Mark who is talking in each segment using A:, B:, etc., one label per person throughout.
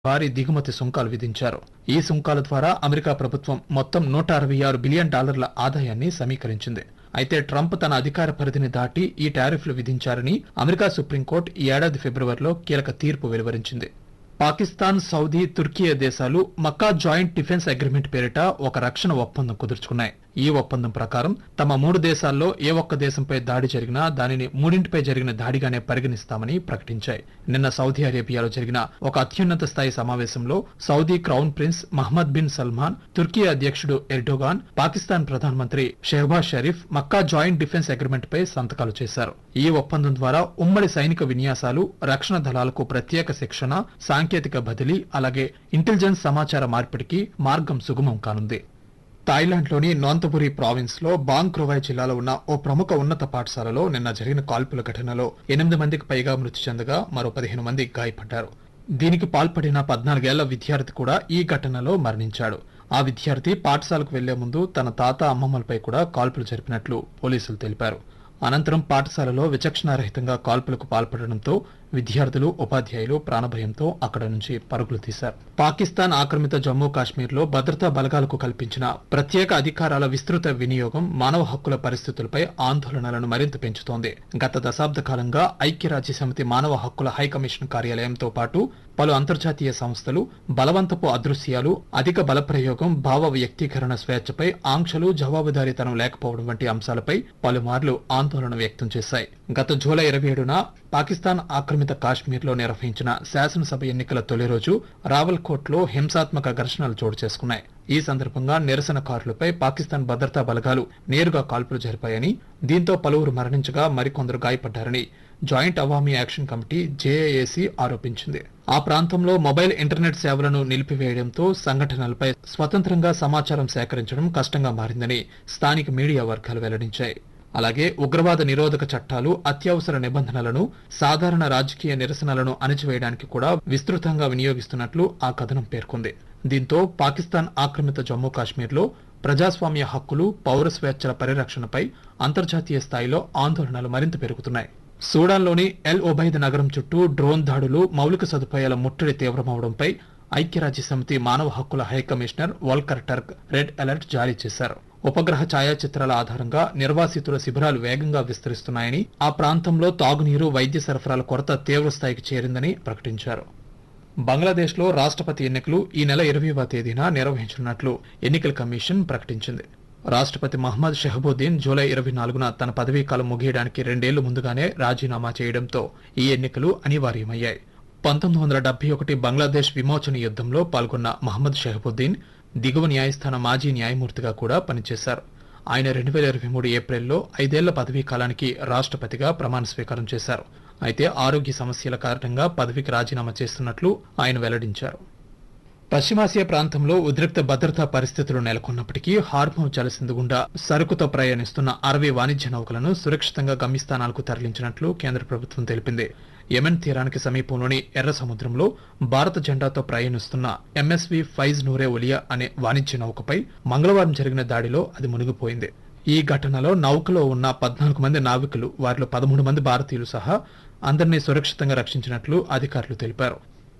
A: భారీ దిగుమతి సుంకాలు విధించారు ఈ సుంకాల ద్వారా అమెరికా ప్రభుత్వం మొత్తం నూట అరవై ఆరు బిలియన్ డాలర్ల ఆదాయాన్ని సమీకరించింది అయితే ట్రంప్ తన అధికార పరిధిని దాటి ఈ టారిఫ్లు విధించారని అమెరికా సుప్రీంకోర్టు ఈ ఏడాది ఫిబ్రవరిలో కీలక తీర్పు వెలువరించింది పాకిస్తాన్ సౌదీ తుర్కియా దేశాలు మక్కా జాయింట్ డిఫెన్స్ అగ్రిమెంట్ పేరిట ఒక రక్షణ ఒప్పందం కుదుర్చుకున్నాయి ఈ ఒప్పందం ప్రకారం తమ మూడు దేశాల్లో ఏ ఒక్క దేశంపై దాడి జరిగినా దానిని మూడింటిపై జరిగిన దాడిగానే పరిగణిస్తామని ప్రకటించాయి నిన్న సౌదీ అరేబియాలో జరిగిన ఒక అత్యున్నత స్థాయి సమావేశంలో Saudi crown prince Mohammed bin Salman తుర్కీ అధ్యక్షుడు ఎర్డోగాన్ పాకిస్తాన్ ప్రధానమంత్రి Shehbaz Sharif Makkah joint defence agreement పై సంతకాలు చేశారు ఈ ఒప్పందం ద్వారా ఉమ్మడి సైనిక విన్యాసాలు రక్షణ దళాలకు ప్రత్యేక శిక్షణ సాంకేతిక బదిలీ అలాగే ఇంటెలిజెన్స్ సమాచార మార్పిడికి మార్గం సుగమం కానుంది థాయిలాండ్లోని నోంతపురి ప్రావిన్స్ లో బాంగ్ క్రోవాయ్ జిల్లాలో ఉన్న ఓ ప్రముఖ ఉన్నత పాఠశాలలో నిన్న జరిగిన కాల్పుల ఘటనలో ఎనిమిది మందికి పైగా మృతి చెందగా మరో పదిహేను మంది గాయపడ్డారు దీనికి పాల్పడిన పద్నాలుగేళ్ల విద్యార్థి కూడా ఈ ఘటనలో మరణించాడు ఆ విద్యార్థి పాఠశాలకు వెళ్లే ముందు తన తాత అమ్మమ్మలపై కూడా కాల్పులు జరిపినట్లు పోలీసులు తెలిపారు అనంతరం పాఠశాలలో విచక్షణారహితంగా కాల్పులకు పాల్పడడంతో విద్యార్థులు ఉపాధ్యాయులు ప్రాణభయంతో అక్కడ నుంచి పరుగులు తీశారు పాకిస్తాన్ ఆక్రమిత జమ్మూ కాశ్మీర్ లో భద్రతా బలగాలకు కల్పించిన ప్రత్యేక అధికారాల విస్తృత వినియోగం మానవ హక్కుల పరిస్థితులపై ఆందోళనలను మరింత పెంచుతోంది గత దశాబ్ద కాలంగా ఐక్యరాజ్య సమితి మానవ హక్కుల హై కమిషన్ కార్యాలయంతో పాటు పలు అంతర్జాతీయ సంస్థలు బలవంతపు అదృశ్యాలు అధిక బలప్రయోగం భావ వ్యక్తీకరణ స్వేచ్ఛపై ఆంక్షలు జవాబుదారీతనం లేకపోవడం వంటి అంశాలపై పలుమార్లు ఆందోళన వ్యక్తం చేశాయి గత జూలై ఇరవై ఏడున పాకిస్తాన్ ఆక్రమిత కాశ్మీర్ లో నిర్వహించిన శాసనసభ ఎన్నికల తొలి రోజు రావల్కోట్లో హింసాత్మక ఘర్షణలు చోటు చేసుకున్నాయి ఈ సందర్భంగా నిరసనకారులపై పాకిస్తాన్ భద్రతా బలగాలు నేరుగా కాల్పులు జరిపాయని దీంతో పలువురు మరణించగా మరికొందరు గాయపడ్డారని joint Awami action committee JAAC ఆరోపించింది ఆ ప్రాంతంలో మొబైల్ ఇంటర్నెట్ సేవలను నిలిపివేయడంతో సంఘటనలపై స్వతంత్రంగా సమాచారం సేకరించడం కష్టంగా మారిందని స్థానిక మీడియా వర్గాలు వెల్లడించాయి అలాగే ఉగ్రవాద నిరోధక చట్టాలు అత్యవసర నిబంధనలను సాధారణ రాజకీయ నిరసనలను అణిచివేయడానికి కూడా విస్తృతంగా వినియోగిస్తున్నట్లు ఆ కథనం పేర్కొంది దీంతో పాకిస్తాన్ ఆక్రమిత జమ్మూ కాశ్మీర్లో ప్రజాస్వామ్య హక్కులు పౌర స్వేచ్ఛల పరిరక్షణపై అంతర్జాతీయ స్థాయిలో ఆందోళనలు మరింత పెరుగుతున్నాయి సూడాన్లోని ఎల్ ఒబైద్ నగరం చుట్టూ డ్రోన్ దాడులు మౌలిక సదుపాయాల ముట్టడి తీవ్రమవడంపై ఐక్యరాజ్య సమితి మానవ హక్కుల high commissioner Volker Turk red alert జారీ చేశారు ఉపగ్రహ ఛాయాచిత్రాల ఆధారంగా నిర్వాసితుల శిబిరాలు వేగంగా విస్తరిస్తున్నాయని ఆ ప్రాంతంలో తాగునీరు వైద్య సరఫరాల కొరత తీవ్ర స్థాయికి చేరిందని ప్రకటించారు బంగ్లాదేశ్ లో రాష్ట్రపతి ఎన్నికలు ఈ నెల ఇరవైవ తేదీన నిర్వహించనున్నట్లు ఎన్నికల కమిషన్ ప్రకటించింది రాష్ట్రపతి మహమ్మద్ షహబుద్దీన్ జూలై ఇరవై నాలుగున తన పదవీ కాలం ముగియడానికి రెండేళ్లు ముందుగానే రాజీనామా చేయడంతో ఈ ఎన్నికలు అనివార్యమయ్యాయి పంతొమ్మిది వందల డెబ్బై ఒకటి బంగ్లాదేశ్ విమోచన యుద్ధంలో పాల్గొన్న మహమ్మద్ షహబుద్దీన్ దిగువ న్యాయస్థాన మాజీ న్యాయమూర్తిగా కూడా పనిచేశారు ఆయన రెండు వేల ఇరవై మూడు ఏప్రిల్లో ఐదేళ్ల పదవీ కాలానికి రాష్ట్రపతిగా ప్రమాణ స్వీకారం చేశారు అయితే ఆరోగ్య సమస్యల కారణంగా పదవికి రాజీనామా చేస్తున్నట్లు ఆయన వెల్లడించారు పశ్చిమాసియా ప్రాంతంలో ఉద్రిక్త భద్రతా పరిస్థితులు నెలకొన్నప్పటికీ హార్మో జలసింధు గుండా సరుకుతో ప్రయాణిస్తున్న అరవై వాణిజ్య నౌకలను సురక్షితంగా గమ్యస్థానాలకు తరలించినట్లు కేంద్ర ప్రభుత్వం తెలిపింది యెమెన్ తీరానికి సమీపంలోని ఎర్ర సముద్రంలో భారత జెండాతో ప్రయాణిస్తున్న ఎంఎస్వి ఫైజ్ నూరే ఒలియా అనే వాణిజ్య నౌకపై మంగళవారం జరిగిన దాడిలో అది మునిగిపోయింది ఈ ఘటనలో నౌకలో ఉన్న పద్నాలుగు మంది నావికులు వారిలో పదమూడు మంది భారతీయులు సహా అందరినీ సురక్షితంగా రక్షించినట్లు అధికారులు తెలిపారు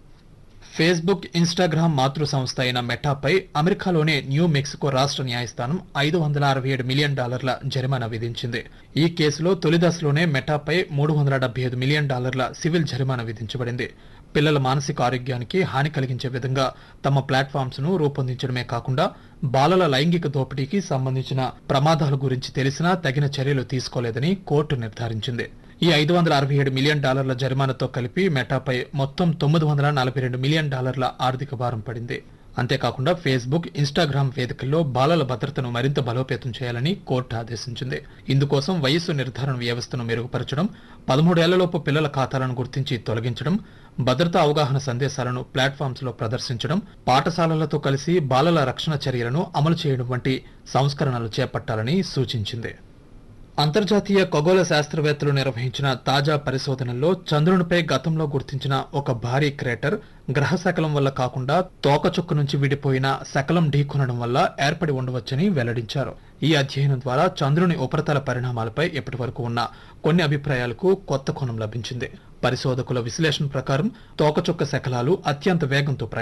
A: ఫేస్బుక్ ఇన్స్టాగ్రామ్ మాతృ సంస్థ అయిన మెటాపై అమెరికాలోని న్యూ మెక్సికో రాష్ట్ర న్యాయస్థానం ఐదు వందల అరవై ఏడు మిలియన్ డాలర్ల జరిమానా విధించింది ఈ కేసులో తొలి దశలోనే మెటాపై మూడు వందల డెబ్బై ఐదు మిలియన్ డాలర్ల సివిల్ జరిమానా విధించబడింది పిల్లల మానసిక ఆరోగ్యానికి హాని కలిగించే విధంగా తమ ప్లాట్ఫామ్స్ ను రూపొందించడమే కాకుండా బాలల లైంగిక దోపిడీకి సంబంధించిన ప్రమాదాల గురించి తెలిసినా తగిన చర్యలు తీసుకోలేదని కోర్టు నిర్ధారించింది ఈ ఐదు వందల అరవై ఏడు మిలియన్ డాలర్ల జరిమానాతో కలిపి మెటాపై మొత్తం తొమ్మిది వందల నలభై రెండు మిలియన్ డాలర్ల ఆర్థిక భారం పడింది అంతేకాకుండా ఫేస్బుక్ ఇన్స్టాగ్రామ్ వేదికల్లో బాలల భద్రతను మరింత బలోపేతం చేయాలని కోర్టు ఆదేశించింది ఇందుకోసం వయస్సు నిర్ధారణ వ్యవస్థను మెరుగుపరచడం పదమూడేళ్లలోపు పిల్లల ఖాతాలను గుర్తించి తొలగించడం భద్రతా అవగాహన సందేశాలను ప్లాట్ఫామ్స్ లో ప్రదర్శించడం పాఠశాలలతో కలిసి బాలల రక్షణ చర్యలను అమలు చేయడం వంటి సంస్కరణలు చేపట్టాలని సూచించింది అంతర్జాతీయ ఖగోళ శాస్త్రవేత్తలు నిర్వహించిన తాజా పరిశోధనల్లో చంద్రునిపై గతంలో గుర్తించిన ఒక భారీ క్రేటర్ గ్రహ శకలం వల్ల కాకుండా తోకచుక్క నుంచి విడిపోయిన శకలం ఢీకొనడం వల్ల ఏర్పడి ఉండవచ్చని వెల్లడించారు ఈ అధ్యయనం ద్వారా చంద్రుని ఉపరితల పరిణామాలపై ఇప్పటి వరకు ఉన్న కొన్ని అభిప్రాయాలకు కొత్త కోణం లభించింది పరిశోధకుల విశ్లేషణ ప్రకారం తోకచుక్క శకలాలు అత్యంత వేగంతో